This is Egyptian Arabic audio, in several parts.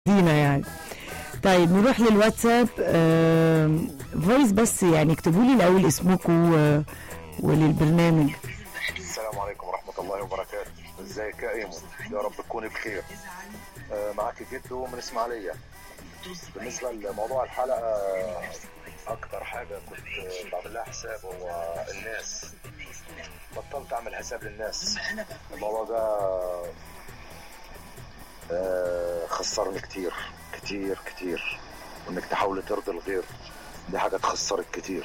دينا يعني طيب نروح للواتساب فويس بس يعني اكتبوا لي الاول اسمكم و- وللبرنامج السلام عليكم ورحمة الله وبركاته ازيك يا ايمو يا رب تكوني بخير آه، معك جدو من اسماعيلية بالنسبة لموضوع الحلقة آه، أكتر حاجة كنت آه، بعمل لها حساب هو الناس بطلت أعمل حساب للناس الموضوع ده آه، خسرني كتير كتير كتير وإنك تحاولي ترضي الغير دي حاجة تخسرك كتير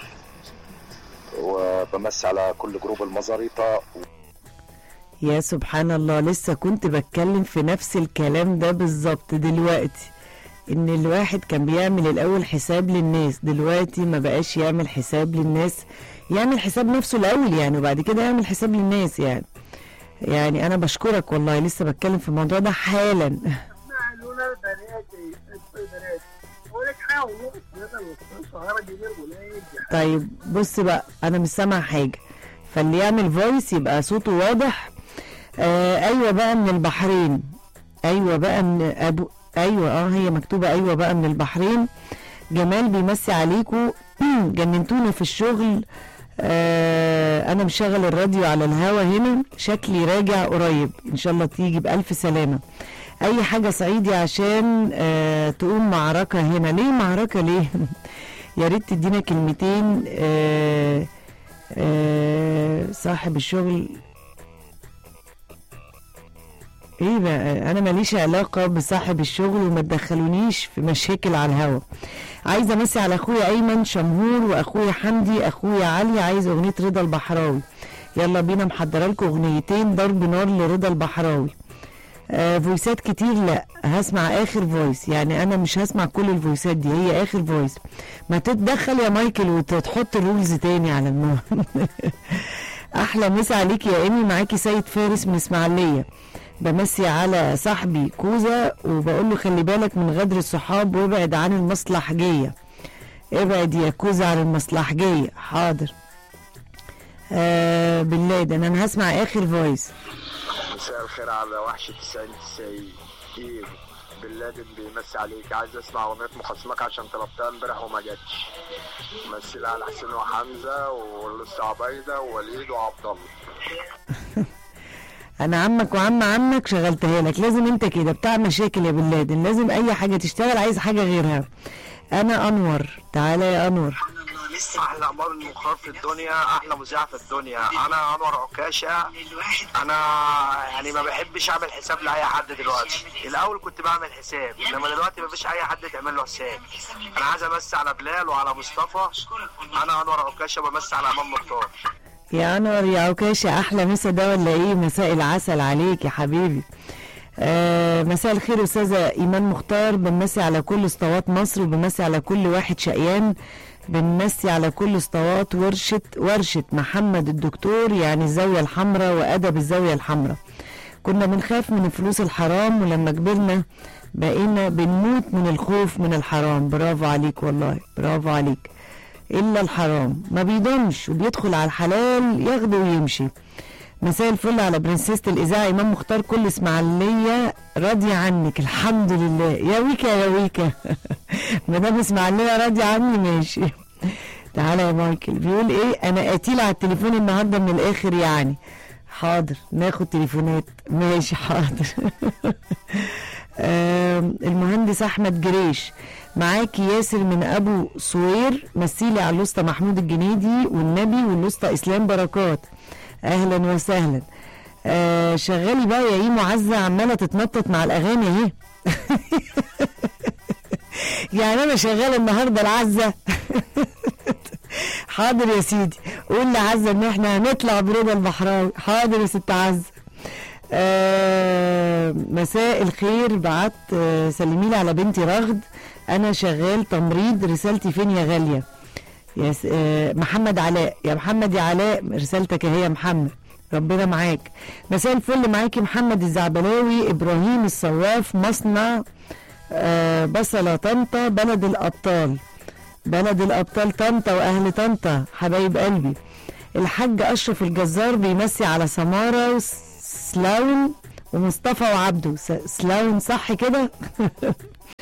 وبمسي على كل جروب المزاريطة يا سبحان الله لسه كنت بتكلم في نفس الكلام ده بالظبط دلوقتي ان الواحد كان بيعمل الاول حساب للناس دلوقتي ما بقاش يعمل حساب للناس يعمل حساب نفسه الاول يعني وبعد كده يعمل حساب للناس يعني يعني انا بشكرك والله لسه بتكلم في الموضوع ده حالا معلومة البنات البنات ولك حاول مثلا الصغيرة دي الولاد طيب بص بقى انا مش سامع حاجه فاللي يعمل فويس يبقى صوته واضح آه ايوه بقى من البحرين ايوه بقى من ابو ايوه اه هي مكتوبه ايوه بقى من البحرين جمال بيمسي عليكم جننتونا في الشغل آه انا مشغل الراديو على الهوا هنا شكلي راجع قريب ان شاء الله تيجي بالف سلامه اي حاجه صعيدي عشان آه تقوم معركه هنا ليه معركه ليه يا ريت تدينا كلمتين آه آه صاحب الشغل ايه بقى انا ماليش علاقه بصاحب الشغل وما تدخلونيش في مشاكل على الهوا عايزه امسي على اخويا ايمن شمهور واخويا حمدي اخويا علي عايز اغنيه رضا البحراوي يلا بينا محضره لكم اغنيتين ضرب نار لرضا البحراوي آه فويسات كتير لا هسمع اخر فويس يعني انا مش هسمع كل الفويسات دي هي اخر فويس ما تتدخل يا مايكل وتحط الرولز تاني على النار احلى مسا عليك يا ايمي معاكي سيد فارس من اسماعيليه بمسي على صاحبي كوزا وبقول له خلي بالك من غدر الصحاب وابعد عن المصلحجيه ابعد يا كوزا عن المصلحجيه حاضر آه بالله ده انا هسمع اخر فويس مساء الخير على وحش 90 90 ايه بن لادن بيمسي عليك عايز اسمع اغنيه مخاصمك عشان طلبتها امبارح وما جاتش مثلها على حسين وحمزه ولسه عبيده ووليد وعبد الله انا عمك وعم عمك شغلتها لك لازم انت كده بتاع مشاكل يا بن لادن لازم اي حاجه تشتغل عايز حاجه غيرها انا انور تعالى يا انور احلى اخبار المخار في الدنيا احلى مذيع في الدنيا انا انور عكاشه انا يعني ما بحبش اعمل حساب لاي حد دلوقتي الاول كنت بعمل حساب انما دلوقتي ما فيش اي حد تعمل له حساب انا عايز امسي على بلال وعلى مصطفى انا انور عكاشه بمسي على امام مختار يا انور يا عكاشة احلى مسا ده ولا ايه مساء العسل عليك يا حبيبي آه مساء الخير استاذه ايمان مختار بنمسي على كل اسطوات مصر وبنمسي على كل واحد شقيان بنمسي على كل اسطوات ورشه ورشه محمد الدكتور يعني الزاويه الحمراء وادب الزاويه الحمراء كنا بنخاف من الفلوس الحرام ولما كبرنا بقينا بنموت من الخوف من الحرام برافو عليك والله برافو عليك الا الحرام ما بيضمش وبيدخل على الحلال ياخده ويمشي مساء الفل على برنسيسة الإذاعة إمام مختار كل إسماعيلية راضية عنك الحمد لله يا ويكا يا ويكا مدام إسماعيلية راضية عني ماشي تعالى يا مايكل بيقول إيه أنا قتيل على التليفون النهاردة من الآخر يعني حاضر ناخد تليفونات ماشي حاضر آم، المهندس احمد جريش معاكي ياسر من ابو صوير مثيلي على الوسطى محمود الجنيدي والنبي والوسطى اسلام بركات اهلا وسهلا آه شغالي بقى يا ايمو عزه عماله تتنطط مع الاغاني اهي يعني انا شغاله النهارده العزه حاضر يا سيدي قول لعزه ان احنا هنطلع برضا البحراوي حاضر يا ست عزه آه مساء الخير بعت آه سلمي لي على بنتي رغد انا شغال تمريض رسالتي فين يا غاليه يا س... آه محمد علاء يا محمد يا علاء رسالتك اهي يا محمد ربنا معاك مساء الفل معاكي محمد الزعبلاوي ابراهيم الصواف مصنع آه بصله طنطا بلد الابطال بلد الابطال طنطا واهل طنطا حبايب قلبي الحاج اشرف الجزار بيمسي على سماره وسلاون ومصطفى وعبده س- سلاون صح كده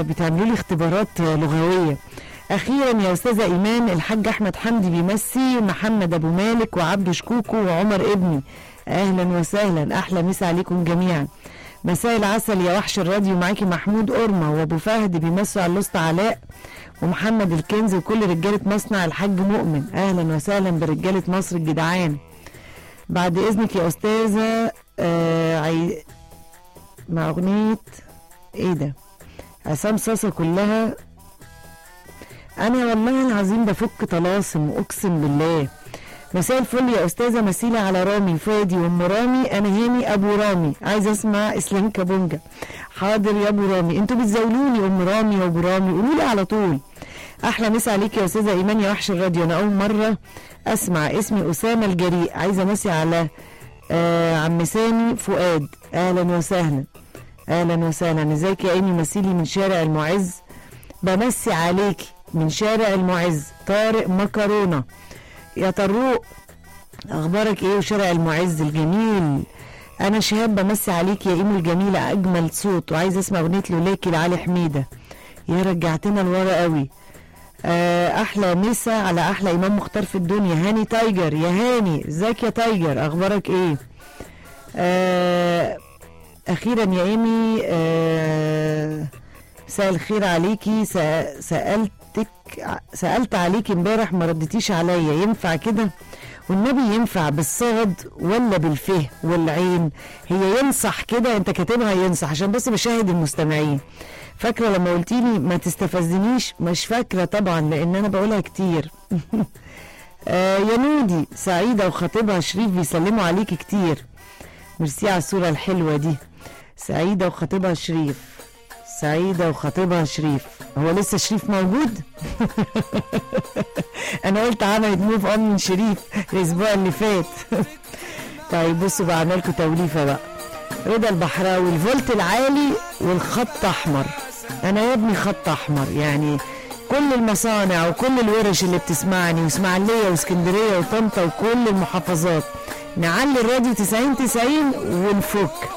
بتعملوا لي اختبارات آه، لغويه اخيرا يا استاذه ايمان الحاج احمد حمدي بيمسي محمد ابو مالك وعبده شكوكو وعمر ابني اهلا وسهلا احلى مسا عليكم جميعا مساء العسل يا وحش الراديو معاكي محمود قرمه وابو فهد بيمسوا على الاسطى علاء ومحمد الكنز وكل رجاله مصنع الحاج مؤمن اهلا وسهلا برجاله مصر الجدعان بعد اذنك يا استاذه آه عي... مع اغنيه ايه ده عصام صاصه كلها انا والله العظيم بفك طلاسم اقسم بالله مساء الفل يا استاذه مسيله على رامي فادي وام رامي انا هاني ابو رامي عايزه اسمع اسلام كابونجا حاضر يا ابو رامي انتوا بتزاولوني ام رامي وابو رامي قولوا لي على طول احلى مسا عليك يا استاذه ايمان يا وحش الراديو انا اول مره اسمع اسمي اسامه الجريء عايزه امسي على آه عم سامي فؤاد اهلا وسهلا اهلا وسهلا ازيك يا ايمي مسيلي من شارع المعز بمسي عليكي من شارع المعز طارق مكرونه يا طروق اخبارك ايه وشارع المعز الجميل انا شهاب بمسي عليك يا ايمو الجميله اجمل صوت وعايزه اسمع اغنيه لولاكي لعلي حميده يا رجعتنا لورا قوي آه، احلى مسا على احلى امام مختار في الدنيا هاني تايجر يا هاني ازيك يا تايجر اخبارك ايه آه اخيرا يا ايمي آه مساء الخير عليكي سأ- سالتك سالت عليكي امبارح ما ردتيش عليا ينفع كده والنبي ينفع بالصاد ولا بالفه والعين هي ينصح كده انت كاتبها ينصح عشان بس بشاهد المستمعين فاكره لما قلتي لي ما تستفزنيش مش فاكره طبعا لان انا بقولها كتير آه يا نودي سعيده وخطيبها شريف بيسلموا عليكي كتير ميرسي على الصوره الحلوه دي سعيده وخطيبها شريف سعيده وخطيبها شريف هو لسه شريف موجود انا قلت عملت موف اون من شريف الاسبوع اللي فات طيب بصوا بقى عملكوا توليفه بقى رضا البحراوي الفولت العالي والخط احمر انا يا ابني خط احمر يعني كل المصانع وكل الورش اللي بتسمعني واسماعيليه واسكندريه وطنطا وكل المحافظات نعلي الراديو 90 90 ونفك